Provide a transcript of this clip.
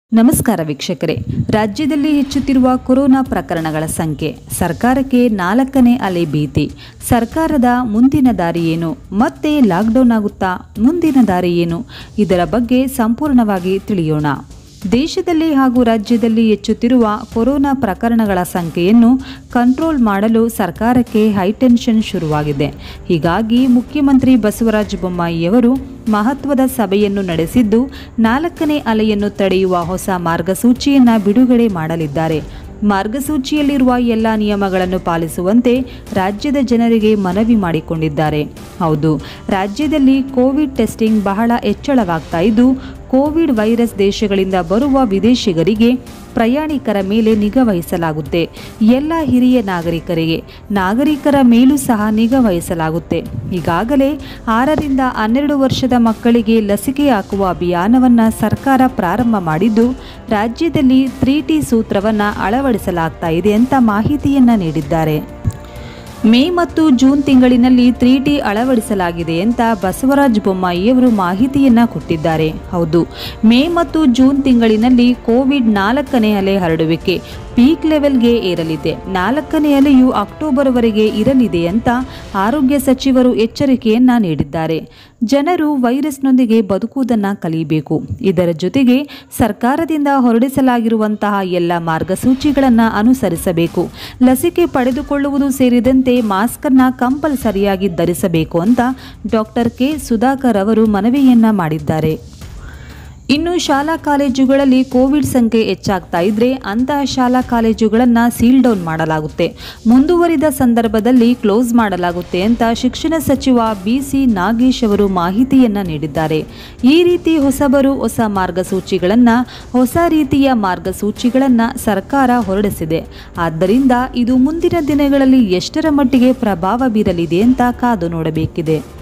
ನಮಸ್ಕಾರ ವೀಕ್ಷಕರೇ ರಾಜ್ಯದಲ್ಲಿ ಹೆಚ್ಚುತ್ತಿರುವ ಕೊರೋನಾ ಪ್ರಕರಣಗಳ ಸಂಖ್ಯೆ ಸರ್ಕಾರಕ್ಕೆ ನಾಲ್ಕನೇ ಅಲೆ ಭೀತಿ ಸರ್ಕಾರದ ಮುಂದಿನ ದಾರಿ ಏನು ಮತ್ತೆ ಲಾಕ್ಡೌನ್ ಆಗುತ್ತಾ ಮುಂದಿನ ದಾರಿ ಏನು ಇದರ ಬಗ್ಗೆ ಸಂಪೂರ್ಣವಾಗಿ ತಿಳಿಯೋಣ ದೇಶದಲ್ಲಿ ಹಾಗೂ ರಾಜ್ಯದಲ್ಲಿ ಹೆಚ್ಚುತ್ತಿರುವ ಕೊರೋನಾ ಪ್ರಕರಣಗಳ ಸಂಖ್ಯೆಯನ್ನು ಕಂಟ್ರೋಲ್ ಮಾಡಲು ಸರ್ಕಾರಕ್ಕೆ ಹೈಟೆನ್ಷನ್ ಶುರುವಾಗಿದೆ ಹೀಗಾಗಿ ಮುಖ್ಯಮಂತ್ರಿ ಬಸವರಾಜ ಬೊಮ್ಮಾಯಿಯವರು ಮಹತ್ವದ ಸಭೆಯನ್ನು ನಡೆಸಿದ್ದು ನಾಲ್ಕನೇ ಅಲೆಯನ್ನು ತಡೆಯುವ ಹೊಸ ಮಾರ್ಗಸೂಚಿಯನ್ನು ಬಿಡುಗಡೆ ಮಾಡಲಿದ್ದಾರೆ ಮಾರ್ಗಸೂಚಿಯಲ್ಲಿರುವ ಎಲ್ಲ ನಿಯಮಗಳನ್ನು ಪಾಲಿಸುವಂತೆ ರಾಜ್ಯದ ಜನರಿಗೆ ಮನವಿ ಮಾಡಿಕೊಂಡಿದ್ದಾರೆ ಹೌದು ರಾಜ್ಯದಲ್ಲಿ ಕೋವಿಡ್ ಟೆಸ್ಟಿಂಗ್ ಬಹಳ ಹೆಚ್ಚಳವಾಗ್ತಾ ಇದ್ದು ಕೋವಿಡ್ ವೈರಸ್ ದೇಶಗಳಿಂದ ಬರುವ ವಿದೇಶಿಗರಿಗೆ ಪ್ರಯಾಣಿಕರ ಮೇಲೆ ನಿಗಾ ವಹಿಸಲಾಗುತ್ತೆ ಎಲ್ಲ ಹಿರಿಯ ನಾಗರಿಕರಿಗೆ ನಾಗರಿಕರ ಮೇಲೂ ಸಹ ನಿಗಾ ವಹಿಸಲಾಗುತ್ತೆ ಈಗಾಗಲೇ ಆರರಿಂದ ಹನ್ನೆರಡು ವರ್ಷದ ಮಕ್ಕಳಿಗೆ ಲಸಿಕೆ ಹಾಕುವ ಅಭಿಯಾನವನ್ನು ಸರ್ಕಾರ ಪ್ರಾರಂಭ ಮಾಡಿದ್ದು ರಾಜ್ಯದಲ್ಲಿ ತ್ರೀ ಟಿ ಸೂತ್ರವನ್ನು ಅಳವಡಿಸಲಾಗ್ತಾ ಇದೆ ಅಂತ ಮಾಹಿತಿಯನ್ನು ನೀಡಿದ್ದಾರೆ ಮೇ ಮತ್ತು ಜೂನ್ ತಿಂಗಳಿನಲ್ಲಿ ತ್ರೀ ಟಿ ಅಳವಡಿಸಲಾಗಿದೆ ಅಂತ ಬಸವರಾಜ ಬೊಮ್ಮಾಯಿಯವರು ಮಾಹಿತಿಯನ್ನ ಕೊಟ್ಟಿದ್ದಾರೆ ಹೌದು ಮೇ ಮತ್ತು ಜೂನ್ ತಿಂಗಳಿನಲ್ಲಿ ಕೋವಿಡ್ ನಾಲ್ಕನೇ ಅಲೆ ಹರಡುವಿಕೆ ಪೀಕ್ ಲೆವೆಲ್ಗೆ ಏರಲಿದೆ ನಾಲ್ಕನೇ ಅಲೆಯು ಅಕ್ಟೋಬರ್ವರೆಗೆ ಇರಲಿದೆ ಅಂತ ಆರೋಗ್ಯ ಸಚಿವರು ಎಚ್ಚರಿಕೆಯನ್ನ ನೀಡಿದ್ದಾರೆ ಜನರು ವೈರಸ್ನೊಂದಿಗೆ ಬದುಕುವುದನ್ನು ಕಲಿಯಬೇಕು ಇದರ ಜೊತೆಗೆ ಸರ್ಕಾರದಿಂದ ಹೊರಡಿಸಲಾಗಿರುವಂತಹ ಎಲ್ಲ ಮಾರ್ಗಸೂಚಿಗಳನ್ನು ಅನುಸರಿಸಬೇಕು ಲಸಿಕೆ ಪಡೆದುಕೊಳ್ಳುವುದು ಸೇರಿದಂತೆ ಮಾಸ್ಕನ್ನು ಕಂಪಲ್ಸರಿಯಾಗಿ ಧರಿಸಬೇಕು ಅಂತ ಡಾಕ್ಟರ್ ಕೆ ಸುಧಾಕರ್ ಅವರು ಮನವಿಯನ್ನ ಮಾಡಿದ್ದಾರೆ ಇನ್ನು ಶಾಲಾ ಕಾಲೇಜುಗಳಲ್ಲಿ ಕೋವಿಡ್ ಸಂಖ್ಯೆ ಹೆಚ್ಚಾಗ್ತಾ ಇದ್ರೆ ಅಂತಹ ಶಾಲಾ ಕಾಲೇಜುಗಳನ್ನು ಸೀಲ್ ಡೌನ್ ಮಾಡಲಾಗುತ್ತೆ ಮುಂದುವರಿದ ಸಂದರ್ಭದಲ್ಲಿ ಕ್ಲೋಸ್ ಮಾಡಲಾಗುತ್ತೆ ಅಂತ ಶಿಕ್ಷಣ ಸಚಿವ ಬಿ ಸಿ ನಾಗೇಶ್ ಅವರು ಮಾಹಿತಿಯನ್ನ ನೀಡಿದ್ದಾರೆ ಈ ರೀತಿ ಹೊಸಬರು ಹೊಸ ಮಾರ್ಗಸೂಚಿಗಳನ್ನು ಹೊಸ ರೀತಿಯ ಮಾರ್ಗಸೂಚಿಗಳನ್ನು ಸರ್ಕಾರ ಹೊರಡಿಸಿದೆ ಆದ್ದರಿಂದ ಇದು ಮುಂದಿನ ದಿನಗಳಲ್ಲಿ ಎಷ್ಟರ ಮಟ್ಟಿಗೆ ಪ್ರಭಾವ ಬೀರಲಿದೆ ಅಂತ ಕಾದು ನೋಡಬೇಕಿದೆ